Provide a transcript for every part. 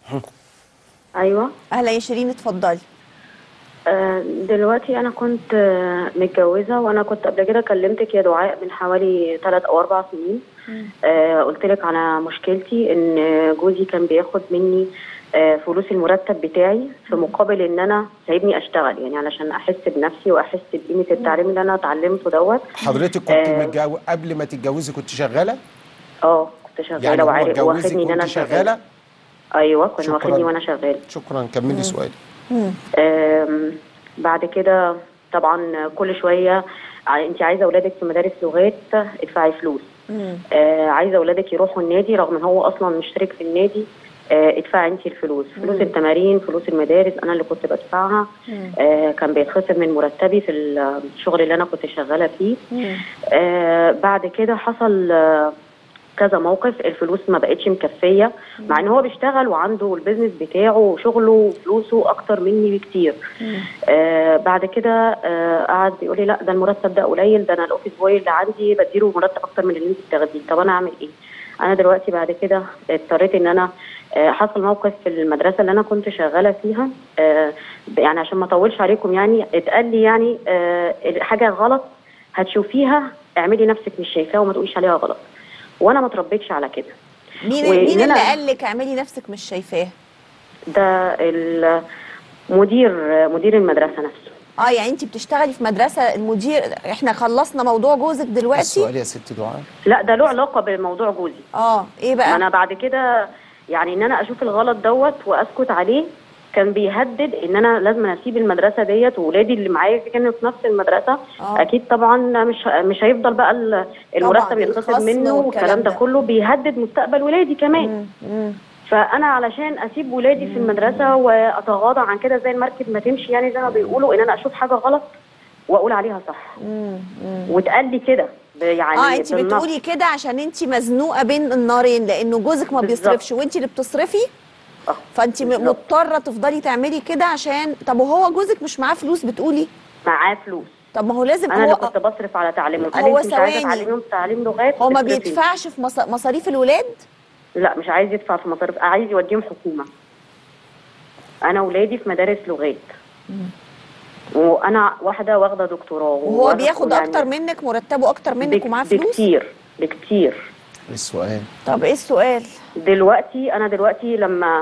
ايوه اهلا يا شيرين اتفضلي آه، دلوقتي انا كنت آه، متجوزه وانا كنت قبل كده كلمتك يا دعاء من حوالي 3 او 4 سنين آه، قلت لك على مشكلتي ان جوزي كان بياخد مني آه، فلوس المرتب بتاعي في مقابل ان انا سايبني اشتغل يعني علشان احس بنفسي واحس بقيمه التعليم اللي انا اتعلمته دوت حضرتك كنت آه. متجو... قبل ما تتجوزي كنت شغاله اه كنت شغاله يعني هو وعارف اتجوزك واخدني ان وانت انا شغاله ايوه كان شكراً. واخدني وانا شغاله شكرا كملي سؤالي آم، بعد كده طبعا كل شويه ع- انت عايزه اولادك في مدارس لغات ادفعي فلوس آه عايزه اولادك يروحوا النادي رغم ان هو اصلا مشترك في النادي آه ادفعي انت الفلوس فلوس التمارين فلوس المدارس انا اللي كنت بدفعها آه كان بيتخصم من مرتبي في الشغل اللي انا كنت شغاله فيه آه بعد كده حصل آه كذا موقف الفلوس ما بقتش مكفيه مع ان هو بيشتغل وعنده البيزنس بتاعه وشغله وفلوسه اكتر مني بكتير آه بعد كده آه قعد يقول لي لا ده المرتب ده قليل ده انا الاوفيس بوي اللي عندي بديله مرتب اكتر من اللي انت بتاخديه طب انا اعمل ايه انا دلوقتي بعد كده اضطريت ان انا آه حصل موقف في المدرسه اللي انا كنت شغاله فيها آه يعني عشان ما اطولش عليكم يعني اتقال لي يعني آه حاجه غلط هتشوفيها اعملي نفسك مش شايفاها وما تقوليش عليها غلط وانا ما اتربيتش على كده مين وإن مين اللي أنا- قال لك اعملي نفسك مش شايفاه ده المدير مدير المدرسه نفسه اه يعني انت بتشتغلي في مدرسه المدير احنا خلصنا موضوع جوزك دلوقتي السؤال يا ست دعاء لا ده له علاقه بموضوع جوزي اه ايه بقى انا بعد كده يعني ان انا اشوف الغلط دوت واسكت عليه كان بيهدد ان انا لازم اسيب المدرسه ديت واولادي اللي معايا كانوا في نفس المدرسه آه. اكيد طبعا مش مش هيفضل بقى ال- المرتب يتخصم الخصم منه والكلام والكلام ده ده. كله بيهدد مستقبل ولادي كمان فانا علشان اسيب ولادي في المدرسه واتغاضى عن كده زي المركب ما تمشي يعني زي ما بيقولوا ان انا اشوف حاجه غلط واقول عليها صح واتقال لي كده ب- يعني اه انت بالنص. بتقولي كده عشان انت مزنوقه بين النارين لانه جوزك ما بالظبط. بيصرفش وانت اللي بتصرفي آه، فانت م- بالظبط. مضطره تفضلي تعملي كده عشان طب وهو جوزك مش معاه فلوس بتقولي معاه فلوس طب ما هو لازم انا اللي هو كنت بصرف على تعليمهم قال هو انت مش عايزه ثواني. تعلميهم تعليم لغات هو ما اصرفي. بيدفعش في مص- مصاريف الولاد لا مش عايز يدفع في مصاريف عايز يوديهم حكومه انا ولادي في مدارس لغات وانا واحده واخده دكتوراه وهو وواخدة- بياخد يعني اكتر منك مرتبه اكتر منك بك- ومعاه فلوس بكتير بكتير السؤال طب ايه السؤال دلوقتي انا دلوقتي لما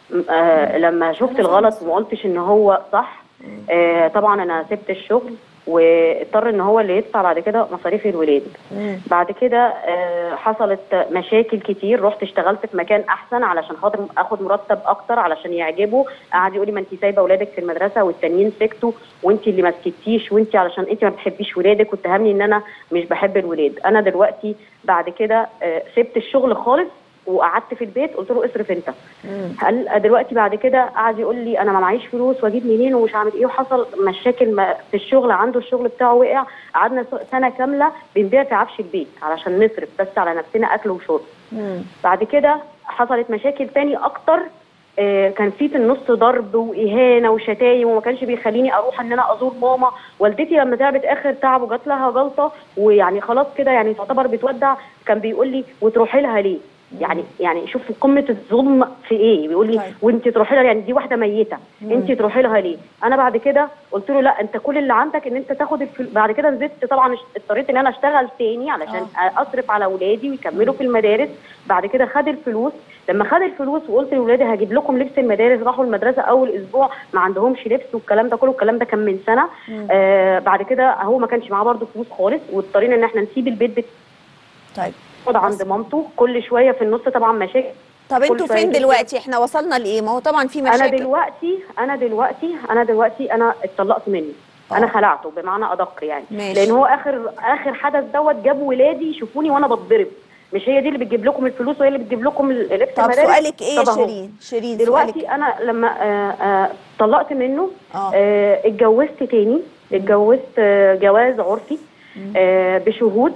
آه لما شفت الغلط وما قلتش ان هو صح آه طبعا انا سبت الشغل واضطر ان هو اللي يدفع بعد كده مصاريف الولاد بعد كده آه حصلت مشاكل كتير رحت اشتغلت في مكان احسن علشان خاطر اخد مرتب اكتر علشان يعجبه قعد يقول لي ما انت سايبه اولادك في المدرسه والتانيين سكتوا وانت اللي ما سكتيش وانت علشان انت ما بتحبيش ولادك واتهمني ان انا مش بحب الولاد انا دلوقتي بعد كده آه سبت الشغل خالص وقعدت في البيت قلت له اصرف انت هل دلوقتي بعد كده قعد يقول لي انا ما معيش فلوس واجيب منين ومش عامل ايه وحصل مشاكل ما في الشغل عنده الشغل بتاعه وقع قعدنا س- سنه كامله بنبيع في عفش البيت علشان نصرف بس على نفسنا اكل وشرب بعد كده حصلت مشاكل تاني اكتر آه، كان في في النص ضرب واهانه وشتايم وما كانش بيخليني اروح ان انا ازور ماما والدتي لما تعبت اخر تعب وجات لها جلطه ويعني خلاص كده يعني تعتبر بتودع كان بيقول لي وتروحي لها ليه يعني يعني شوف قمه الظلم في ايه بيقول لي طيب. وانت تروحي لها يعني دي واحده ميته انت تروحي لها ليه انا بعد كده قلت له لا انت كل اللي عندك ان انت تاخد الفل... بعد كده نزلت طبعا اش- اضطريت ان انا اشتغل تاني علشان اصرف على اولادي ويكملوا في المدارس بعد كده خد الفلوس لما خد الفلوس وقلت لاولادي هجيب لكم لبس المدارس راحوا المدرسه اول اسبوع ما عندهمش لبس والكلام ده كله الكلام ده كان من سنه آه بعد كده هو ما كانش معاه برضه فلوس خالص واضطرينا ان احنا نسيب البيت طيب بتقعد عند مامته كل شويه في النص طبعا مشاكل طب كل انتوا شوية فين كده. دلوقتي احنا وصلنا لايه ما هو طبعا في انا مشاكل دلوقتي انا دلوقتي انا دلوقتي انا اتطلقت منه انا آه. خلعته بمعنى ادق يعني ماشي. لان هو اخر اخر حدث دوت جاب ولادي يشوفوني وانا بتضرب مش هي دي اللي بتجيب لكم الفلوس وهي اللي بتجيب لكم لبس طب المدارس سؤالك ايه يا طب أهو. شيرين شيرين دلوقتي سؤالك انا لما آه، آه، طلقت منه آه. آه، اتجوزت تاني اتجوزت آه، جواز عرفي آه، بشهود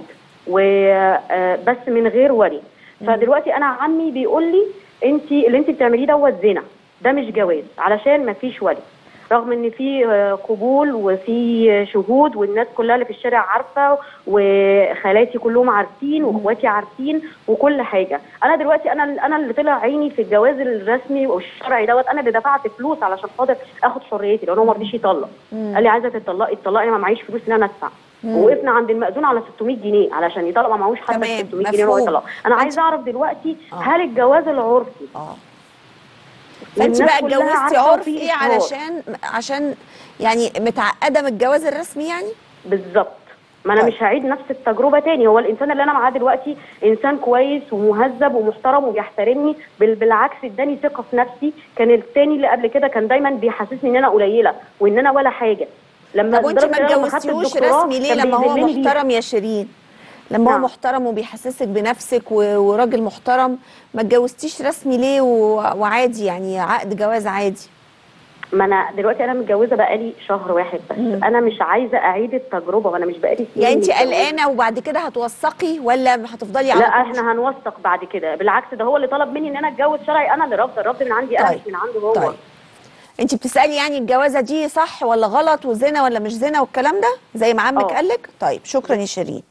وبس من غير ولي فدلوقتي انا عمي بيقول لي انت اللي انت بتعمليه دوت زنا ده مش جواز علشان ما فيش ولي رغم ان في آه، قبول وفي شهود والناس كلها اللي في الشارع عارفه وخالاتي كلهم عارفين واخواتي عارفين وكل حاجه انا دلوقتي انا انا اللي طلع عيني في الجواز الرسمي والشرعي دوت انا اللي دفعت فلوس علشان خاطر اخد حريتي لان هو ما رضيش يطلق قال لي عايزه تطلقي اتطلقي ما معيش فلوس ان انا ادفع وقفنا عند المأذون على 600 جنيه علشان يطلق ما معهوش حتى تمام، 600 جنيه إن هو مفهوم. يطلق انا أنت- عايزه اعرف دلوقتي آه. هل الجواز العرفي اه فانت والناس بقى كلها اتجوزتي عارفة عرفي وفي إصرار. علشان عشان يعني متعقده من الجواز الرسمي يعني بالظبط ما انا طيب. مش هعيد نفس التجربه تاني هو الانسان اللي انا معاه دلوقتي انسان كويس ومهذب ومحترم وبيحترمني بل بالعكس اداني ثقه في نفسي كان التاني اللي قبل كده كان دايما بيحسسني ان انا قليله وان انا ولا حاجه لما طب وانت لدرجة ما إن أنا لما خدت اتجوزتيهوش الدكتوراه رسمي ليه كان لما هو بيذلني بيها. محترم يا شيرين لما هو نعم. محترم وبيحسسك بنفسك و- وراجل محترم ما اتجوزتيش رسمي ليه و- وعادي يعني عقد جواز عادي ما انا دلوقتي انا متجوزه بقالي شهر واحد بس انا مش عايزه اعيد التجربه وانا مش بقالي سنين يعني انت متجوزة. قلقانه وبعد كده هتوثقي ولا هتفضلي على لا طول؟ احنا هنوثق بعد كده بالعكس ده هو اللي طلب مني ان انا اتجوز شرعي انا اللي رافضه الرفض من عندي انا طيب. مش من عنده هو طيب انت بتسالي يعني الجوازه دي صح ولا غلط وزنا ولا مش زنا والكلام ده زي ما عمك اه. قال لك طيب شكرا يا شيرين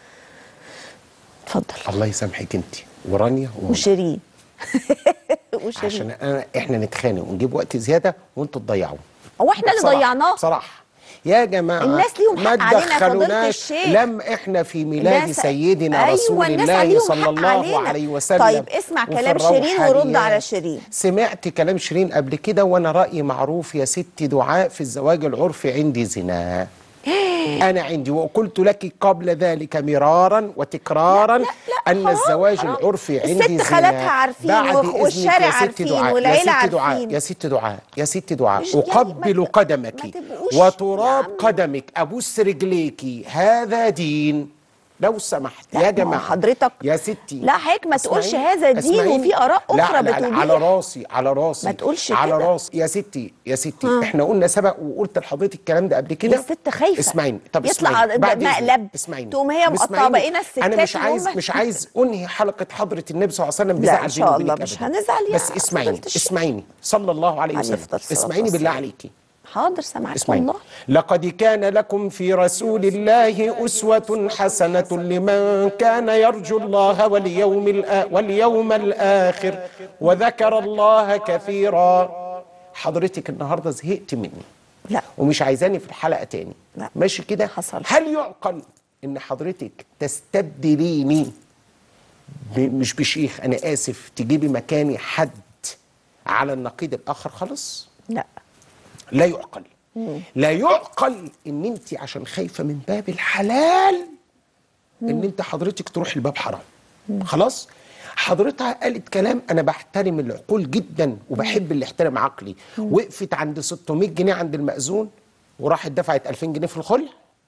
اتفضل الله يسامحك انت ورانيا ومنى. وشيرين وشيرين عشان انا احنا نتخانق ونجيب وقت زياده وانتوا تضيعوه هو احنا اللي بصراحة- ضيعناه بصراحه يا جماعه الناس ليهم ما حق علينا يا فضيلة تدخلوناش الشيخ. لم احنا في ميلاد الناس- سيدنا أيوة، رسول الناس الله عليهم صلى حق الله علينا. عليه وسلم طيب، اسمع وفي كلام شيرين ورد الروحانيات. على شيرين. سمعت كلام شيرين قبل كده وانا رايي معروف يا ستي دعاء في الزواج العرفي عندي زنا أنا عندي وقلت لك قبل ذلك مرارا وتكرارا لا، لا، أن حرام، الزواج حرام. العرفي الست عندي زنا خالاتها عارفين بعد وخ- إذنك والشارع يا ست عارفين دعاء، والعيلة يا ست دعاء عارفين. يا ست دعاء يا ست دعاء مش يعني ما أقبل ت- قدمك ما تبقوش يا وتراب عم. قدمك أبوس رجليكي هذا دين لو سمحت لا، يا ما هو جماعة حضرتك- يا ستي لا، حضرتك ما تقولش اسمعيني، هذا دين اسمعيني. وفي آراء لا، أخرى لا، لا، بتبيح. على راسي على راسي ما تقولش على كده. راسي يا ستي يا ستي احنا قلنا سبق وقلت لحضرتك الكلام ده قبل كده هي الست خايفة. اسمعيني طب يطلع اسمعيني. ده بعد إذنك. مقلب. اسمعيني تقوم هي طب مقطعة اسمعيني. بقينا الستات انا مش اللي عايز هم- مش عايز انهي حلقه حضره النبي صلى الله عليه وسلم لا، بزعل إن شاء بيني الله وبينك مش أبداً. هنزعل يا بس اسمعيني فضيلة الشيخ. اسمعيني صلى الله عليه عليه وسلم أفضل الصلاة اسمعيني بالله والسلام. عليكي حاضر سامعك اسمعيني والله لقد كان لكم في رسول الله أسوة حسنة لمن كان يرجو الله واليوم الآ... واليوم الآخر وذكر الله كثيرا حضرتك النهارده زهقت مني لا ومش عايزاني في الحلقة تاني لا. ماشي كده حصل. هل يعقل ان حضرتك تستبدليني ب... مش بشيخ انا اسف تجيبي مكاني حد على النقيض الاخر خالص لا لا يعقل لا يعقل ان انت عشان خايفه من باب الحلال ان انت حضرتك تروح الباب حرام خلاص حضرتها قالت كلام انا بحترم العقول جدا وبحب اللي يحترم عقلي وقفت عند 600 جنيه عند المأذون وراحت دفعت 2000 جنيه في الخلع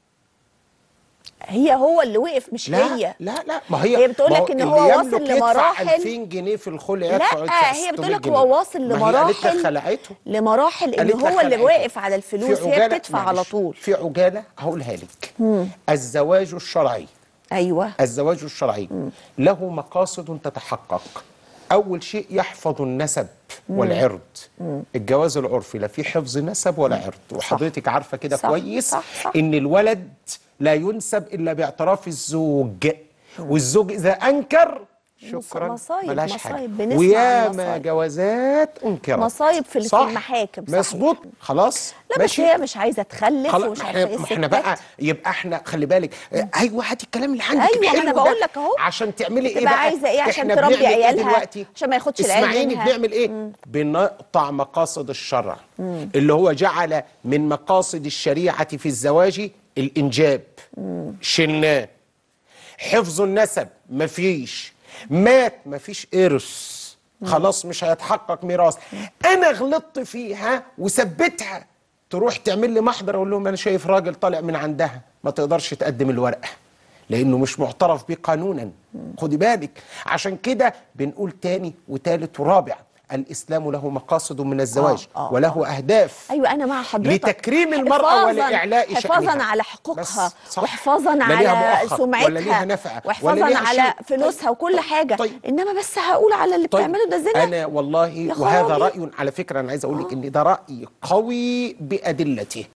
هي هو اللي وقف مش لا هي لا لا ما هي هي بتقول ما لك إن اللي هو واصل يملك يدفع لمراحل- 2000 جنيه في الخلع يدفع لا يدفع هي بتقول 600 لك جنيه. هو واصل ما هي قالت لك لمراحل خلعته لمراحل ان قالت لك هو اللي خلعته. واقف على في الفلوس هي عجالة- بتدفع على معلش، طول في عجاله هقولها لك الزواج الشرعي ايوه الزواج الشرعي له مقاصد تتحقق أول شيء يحفظ النسب والعرض الجواز العرفي لا فيه حفظ نسب ولا عرض وحضرتك عارفة كده صح، كويس صح، صح. إن الولد لا ينسب إلا باعتراف الزوج والزوج إذا أنكر شكرا مصايب- ملهاش مصايب، حاجة بنسمع عن وياما مصايب. جوازات أنكرت مصايب في- في صح؟ المحاكم، صحيح. مظبوط خلاص لا بس ماشي هي مش عايزه تخلف خلاص ومش ما عارفه احنا ايه ما احنا الستات. بقى يبقى احنا خلي بالك اه، ايوه هاتي الكلام اللي عندك أيوة، ما الحلو أنا ده بقول لك أهو. عشان تعملي ايه تبقى بقى عايزة إيه عشان احنا تربي بنعمل إيه عيالها، دلوقتي عشان ما ياخدش العيال اسمعيني منها. بنعمل ايه بنقطع مقاصد الشرع اللي هو جعل من مقاصد الشريعه في الزواج الانجاب شلناه حفظ النسب مفيش مات مفيش ارث خلاص مش هيتحقق ميراث انا غلطت فيها وثبتها تروح تعمل لي محضر اقول لهم انا شايف راجل طالع من عندها ما تقدرش تقدم الورقه لانه مش معترف بيه قانونا خدي بالك عشان كده بنقول تاني وتالت ورابع الاسلام له مقاصد من الزواج آه، آه، وله اهداف ايوه انا مع حضرتك لتكريم المرأة حفاظاً- ولإعلاء حفاظا شأنها. على بس حقوقها صح. وحفاظا لا ليها على مؤخر سمعتها ولا ليها نفقة ولا وحفاظا ليها على شيء. فلوسها طيب. وكل حاجه طيب. انما بس هقول على اللي بتعمله ده زنا انا والله يا وهذا خرابي. راي على فكره انا عايز اقول لك ان ده راي قوي بادلته